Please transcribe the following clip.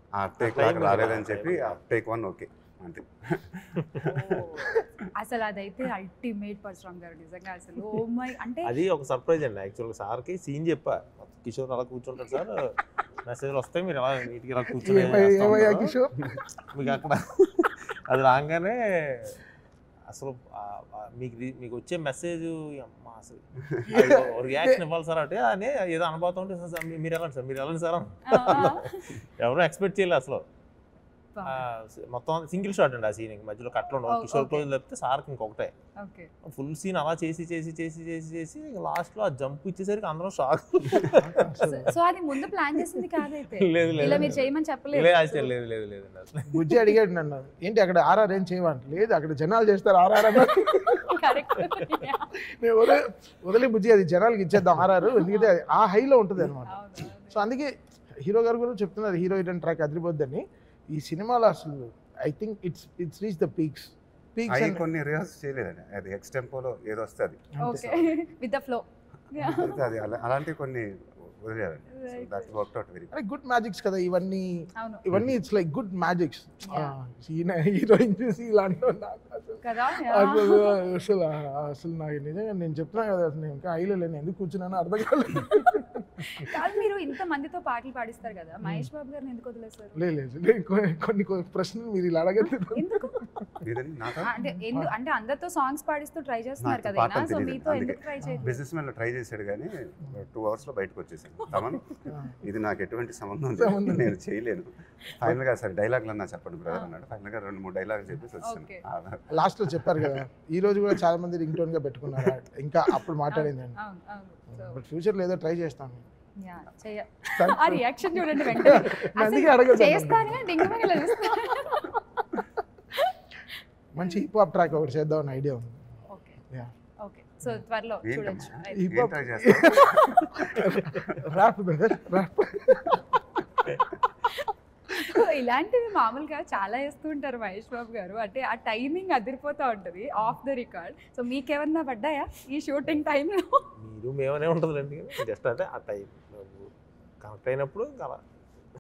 ఆ టేక్ అట్లా ఏం నాకు లేదు, రాలేదని అట్లా చెప్పి ఏం లేదు. టేక్ వన్ ఓకే అంతే అసలు అదైతే అల్టిమేట్ పరశురామ్ గారు నిజంగా అసలు ఓ మై అంటే అది ఒక సర్ప్రైజ్ అండి యాక్చువల్గా సార్కి సీన్ చెప్పా కిషోర్ అలా కూర్చుంటాడు సార్ మెసేజ్లు వస్తాయి మీరు ఎలా నీట్గా ఇలా కూర్చొని ఏమయ్య- చేస్తా ఏమయ్యా ఉంటారు. కిషోర్ మీకు అక్కడ అది రాగానే అసలు ఆ- ఆ మీకు రి- మీకు వచ్చే మెసేజ్ అమ్మా అసలు రియాక్షన్ ఇవ్వాలి సార్ అంటే అని ఏదో అనుభవం ఉంటే "సార్, సార్, మీ- మీరు వెళ్ళండి సార్ మీరు వెళ్ళండి సార్ అని. ఆ, ఆ. ఎవరు ఎక్స్పెక్ట్ చేయలేదు అసలు బా. ఆ, మొత్తం సింగిల్ షాట్ అండి ఆ సీన్ మధ్యలో కట్లో Oh, కిషోర్ okay. క్లోజ్ లేకపోతే సార్కి ఇంకొకటే ఓకే ఫుల్ సీన్ అలా చేసి చేసి చేసి చేసి చేసి లాస్ట్ లో ఆ జంప్ ఇచ్చేసరికి అందరం షాక్ సో- సో అది ముందు ప్లాన్ చేసింది కాదైతే లేదు ఇలా లేదు మీరు చేయమని చెప్పలేదు లేదు అది లేదు లేదు లేదు అసలు బుజ్జి అడిగాడు నన్ను ఏంటి అక్కడ ఆర్ఆర్ ఏం చేయమంట లేదు అక్కడ జనాలు చేస్తారు ఆర్ఆర్ అన్న కరెక్ట్ నేను వదిలే వదిలే బుజ్జి అది జనాలకి ఇచ్చేద్దాం ఆర్ఆర్ ఎందుకంటే అది ఆ హైలో ఉంటుంది అనమాట సో అందుకే హీరో గారు కూడా చెప్తున్నారు హీరో హీరోయిన్ ట్రాక్ అదిరిపోద్దని ఈ సినిమాలో అసలు I think it's it's reach the peaks peaks అవి కొన్ని రిహార్స్ చేయలేదండి అది ఎక్స్ టెంపోలో ఏదో వస్తుంది ఓకే విత్ ద ఫ్లో అది అలా- అలాంటివి కొన్ని వదిలేదండి Right. That work out very అరే గుడ్ మ్యాజిక్స్ కదా ఇవన్నీ అవును ఇవన్నీ it's like good magics Yeah. ఈయన హీరోయిన్ చూసి ఇలా అంటాడు నాకు అసలు కదా అసలు అసలు అసలు నాకు నిజంగా నేను చెప్తున్నా కదా అసలు నేను ఇంకా ఐలో లేను ఎందుకు కూర్చున్నానో అర్థం కాలేదు కాదు మీరు ఇంత మందితో పాటలు పాడిస్తారు కదా మహేష్ బాబు గారిని ఎందుకు వదిలేస్తారు లేదు లేదు లేదు. కొన్ని కొన్ని కొన్ని ప్రశ్నలు మీరు ఇలా అడగద్దు ఎందుకు ఇదని నాతో ఆ, అంటే ఎందు అంటే అందరితో సాంగ్స్ పాడిస్తూ ట్రై చేస్తున్నారు నాకు కదా పాటలు సో తెలియదు. మీతో అందుకే. ఎందుకు ట్రై చేయలేదు బిజినెస్ మ్యాన్ ట్రై చేశాడు కానీ టూ అవర్స్ లో బయటకు వచ్చేసాను తమన్ ఇది నాకు ఎటువంటి సంబంధం సంబంధం లేదు నేను చేయలేను ఫైనల్ గా సరే డైలాగులు అన్నా చెప్పండి బ్రదర్ అన్నాడు ఫైనల్ గా రెండు మూడు డైలాగులు చెప్పేసి వచ్చాను Okay. ఆ, లాస్ట్ లో చెప్పారు కదా ఈ రోజు కూడా చాలా మంది రింగ్ టోన్ గా పెట్టుకున్నారు ఇంకా అప్పుడు మాట్లాడిందండి అవును అవును సో బట్ ఫ్యూచర్ లో ఏదో ట్రై చేస్తాను యా చెయ్య సరే. ఆ రియాక్షన్ చూడండి వెంటనే అందుకే అసలు అడగదు చేస్తానే డింగమని ఇలా చూస్తారు మంచి హిప్ హాప్ ట్రాక్ ఒకటి చేద్దాం అని ఐడియా ఉంది ఓకే Yeah. ఓకే సో త్వరలో ఏంటమ్మా? చూడొచ్చు Hip ఏం hop ట్రై చేస్తాను ర్యాప్ బ్రదర్ ర్యాప్ సో ఇలాంటివి మామూలుగా చాలా వేస్తూ ఉంటారు మహేష్ బాబు గారు అంటే ఆ టైమింగ్ అదిరిపోతూ ఉంటుంది ఆఫ్ ద రికార్డ్ సో మీకేమన్నా పడ్డాయా ఈ షూటింగ్ టైంలో మీరు మేమనే ఉంటుందండి జస్ట్ అంటే ఆ టైం కనెక్ట్ అయినప్పుడు ఇంకా అలా